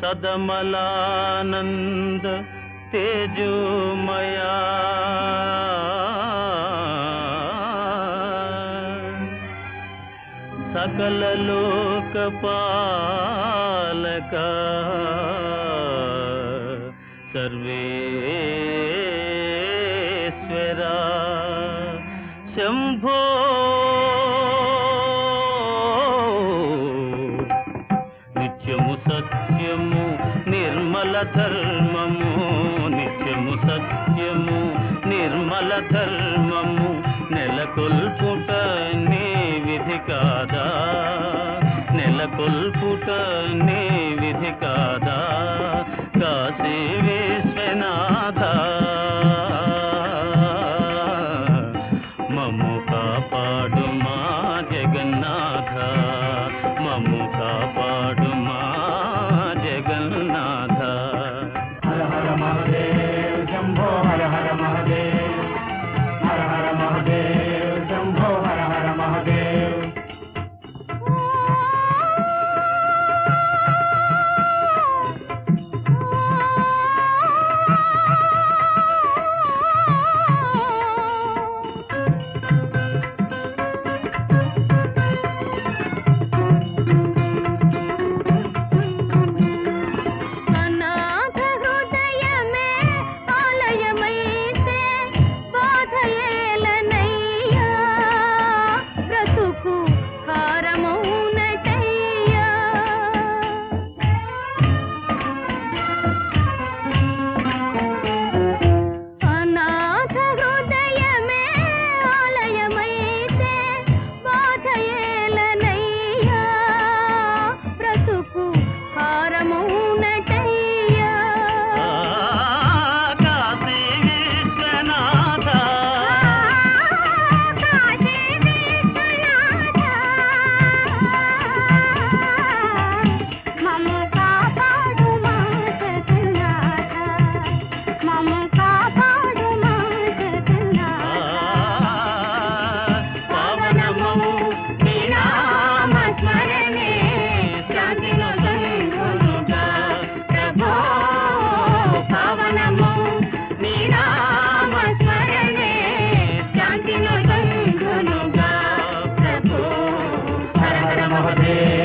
సదమలానంద తేజోమయా సకల లోక పాలక సర్వేశ్వరా శంభో నిత్యము సత్యము నిర్మల ధర్మము నిత్యము సత్యము నిర్మల ధర్మము నెలకొల్పుట నీ విధి కాదా నెలకొల్పుట నీ విధి కాదా కాశీ విశ్వనాథ మము కాపాడు మా జగన్నాథ మము కాపాడు మా జగన్నాథ హర హర మహదేవ్ శంభో హర హర మహదేవ్ హర హర మహదేవ్ శంభో హర హర మహదేవ్ అనాథ హృదయమే ఆలయమైతే బాధయేలనయ్యా బ్రతుకు హారమౌనటయ్యా అనాథ హృదయమే ఆలయమైతే బాధయేలనయ్యా బ్రతుకు హారమౌనటయ్యా కాశీ విశ్వనాథ కాశీ విశ్వనాథ మమ్ము కాపాడు మా జగన్నాథ మమ్ము కాపాడు మా జగన్నాథ పవనము నీ నామ స్మరణే శాంతిను సంగునుగా ప్రభో పవనము నీ నామ స్మరణే శాంతిను సంగునుగా ప్రభో హర హర మహదేవ్